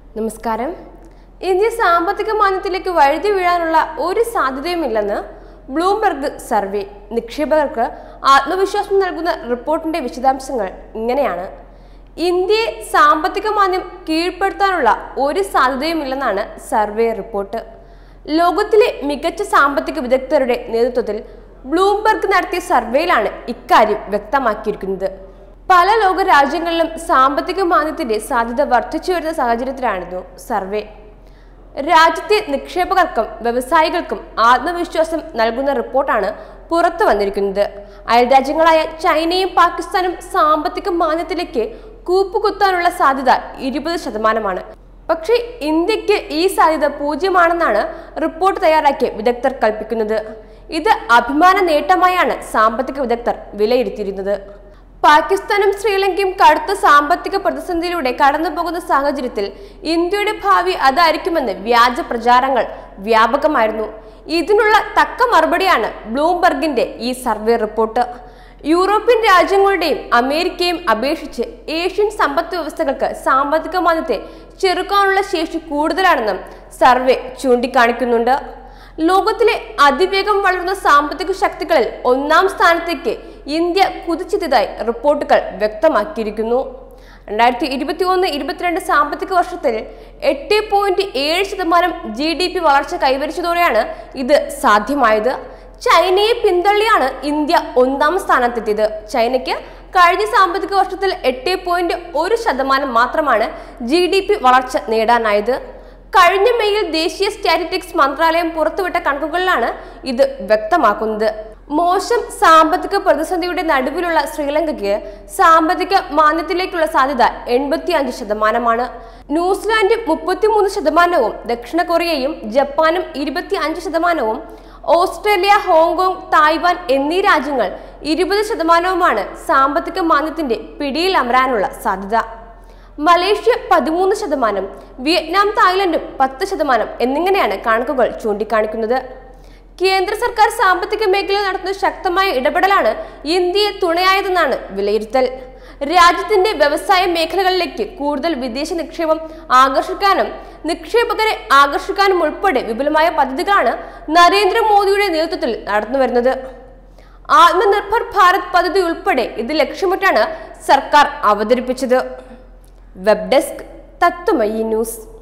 നമസ്കാരം ഇന്ത്യ സാമ്പത്തിക മാന്ദ്യത്തിലേക്ക് വഴുതി വീഴാനുള്ള ഒരു സാധ്യതയുമില്ലെന്ന് ബ്ലൂംബെർഗ് സർവേ നിക്ഷേപകർക്ക് ആത്മവിശ്വാസം നൽകുന്ന റിപ്പോർട്ടിന്റെ വിശദാംശങ്ങൾ ഇങ്ങനെയാണ് ഇന്ത്യയെ സാമ്പത്തിക മാന്ദ്യം കീഴ്പ്പെടുത്താനുള്ള ഒരു സാധ്യതയുമില്ലെന്നാണ് സർവേ റിപ്പോർട്ട് ലോകത്തിലെ മികച്ച സാമ്പത്തിക വിദഗ്ധരുടെ നേതൃത്വത്തിൽ ബ്ലൂംബെർഗ് നടത്തിയ സർവേയിലാണ് ഇക്കാര്യം വ്യക്തമാക്കിയിരിക്കുന്നത് പല ലോക രാജ്യങ്ങളിലും സാമ്പത്തിക മാന്ദ്യത്തിന്റെ സാധ്യത വർദ്ധിച്ചു വരുന്ന സാഹചര്യത്തിലായിരുന്നു സർവേ രാജ്യത്തെ നിക്ഷേപകർക്കും വ്യവസായികൾക്കും ആത്മവിശ്വാസം നൽകുന്ന റിപ്പോർട്ടാണ് പുറത്തു വന്നിരിക്കുന്നത് അയൽരാജ്യങ്ങളായ ചൈനയും പാകിസ്ഥാനും സാമ്പത്തിക മാന്ദ്യത്തിലേക്ക് കൂപ്പുകുത്താനുള്ള സാധ്യത ഇരുപത് ശതമാനമാണ് പക്ഷേ ഇന്ത്യക്ക് ഈ സാധ്യത പൂജ്യമാണെന്നാണ് റിപ്പോർട്ട് തയ്യാറാക്കിയ വിദഗ്ധർ കൽപ്പിക്കുന്നത് ഇത് അഭിമാന നേട്ടമായാണ് സാമ്പത്തിക വിദഗ്ധർ വിലയിരുത്തിയിരുന്നത് പാകിസ്ഥാനും ശ്രീലങ്കയും കടുത്ത സാമ്പത്തിക പ്രതിസന്ധിയിലൂടെ കടന്നു പോകുന്ന സാഹചര്യത്തിൽ ഇന്ത്യയുടെ ഭാവി അതായിരിക്കുമെന്ന് വ്യാജ പ്രചാരങ്ങൾ വ്യാപകമായിരുന്നു ഇതിനുള്ള തക്ക മറുപടിയാണ് ബ്ലൂംബർഗിന്റെ ഈ സർവേ റിപ്പോർട്ട് യൂറോപ്യൻ രാജ്യങ്ങളുടെയും അമേരിക്കയും അപേക്ഷിച്ച് ഏഷ്യൻ സമ്പദ് വ്യവസ്ഥകൾക്ക് സാമ്പത്തിക മാന്ദ്യത്തെ ചെറുക്കാനുള്ള ശേഷി കൂടുതലാണെന്നും സർവേ ചൂണ്ടിക്കാണിക്കുന്നുണ്ട് ലോകത്തിലെ അതിവേഗം വളരുന്ന സാമ്പത്തിക ശക്തികളിൽ ഒന്നാം സ്ഥാനത്തേക്ക് ഇന്ത്യ കുതിച്ചെത്തിയതായി റിപ്പോർട്ടുകൾ വ്യക്തമാക്കിയിരിക്കുന്നു രണ്ടായിരത്തി ഇരുപത്തി ഒന്ന് ഇരുപത്തിരണ്ട് സാമ്പത്തിക വർഷത്തിൽ എട്ട് പോയിന്റ് ഏഴ് ശതമാനം ജി ഡി പി വളർച്ച കൈവരിച്ചതോടെയാണ് ഇത് സാധ്യമായത് ചൈനയെ പിന്തള്ളിയാണ് ഇന്ത്യ ഒന്നാം സ്ഥാനത്തെത്തിയത് ചൈനയ്ക്ക് കഴിഞ്ഞ സാമ്പത്തിക വർഷത്തിൽ എട്ട് പോയിന്റ് ഒരു ശതമാനം മാത്രമാണ് ജി ഡി പി വളർച്ച നേടാനായത് കഴിഞ്ഞ മെയ്യിൽ ദേശീയ സ്റ്റാറ്റിസ്റ്റിക്സ് മന്ത്രാലയം പുറത്തുവിട്ട കണക്കുകളിലാണ് ഇത് വ്യക്തമാക്കുന്നത് മോശം സാമ്പത്തിക പ്രതിസന്ധിയുടെ നടുവിലുള്ള ശ്രീലങ്കയ്ക്ക് സാമ്പത്തിക മാന്ദ്യത്തിലേക്കുള്ള സാധ്യത എൺപത്തി അഞ്ച് ശതമാനമാണ് ന്യൂസിലാൻഡ് മുപ്പത്തിമൂന്ന് ശതമാനവും ദക്ഷിണ കൊറിയയും ജപ്പാനും ഇരുപത്തി അഞ്ച് ശതമാനവും ഓസ്ട്രേലിയ ഹോങ്കോങ് തായ്വാൻ എന്നീ രാജ്യങ്ങൾ ഇരുപത് ശതമാനവുമാണ് സാമ്പത്തിക മാന്ദ്യത്തിന്റെ പിടിയിൽ അമരാനുള്ള സാധ്യത മലേഷ്യ പതിമൂന്ന് ശതമാനം വിയറ്റ്നാം തായ്ലൻഡും പത്ത് ശതമാനം എന്നിങ്ങനെയാണ് കണക്കുകൾ ചൂണ്ടിക്കാണിക്കുന്നത് കേന്ദ്ര സർക്കാർ സാമ്പത്തിക മേഖലയിൽ നടത്തുന്ന ശക്തമായ ഇടപെടലാണ് ഇന്ത്യയെ തുണയായതെന്നാണ് വിലയിരുത്തൽ രാജ്യത്തിന്റെ വ്യവസായ മേഖലകളിലേക്ക് കൂടുതൽ വിദേശ നിക്ഷേപം ആകർഷിക്കാനും നിക്ഷേപകരെ ആകർഷിക്കാനും ഉൾപ്പെടെ വിപുലമായ പദ്ധതികളാണ് നരേന്ദ്രമോദിയുടെ നേതൃത്വത്തിൽ നടന്നുവരുന്നത് ആത്മനിർഭർ ഭാരത് പദ്ധതി ഉൾപ്പെടെ ഇത് ലക്ഷ്യമിട്ടാണ് സർക്കാർ അവതരിപ്പിച്ചത് വെബ് ഡെസ്ക് തത്വമയി ന്യൂസ്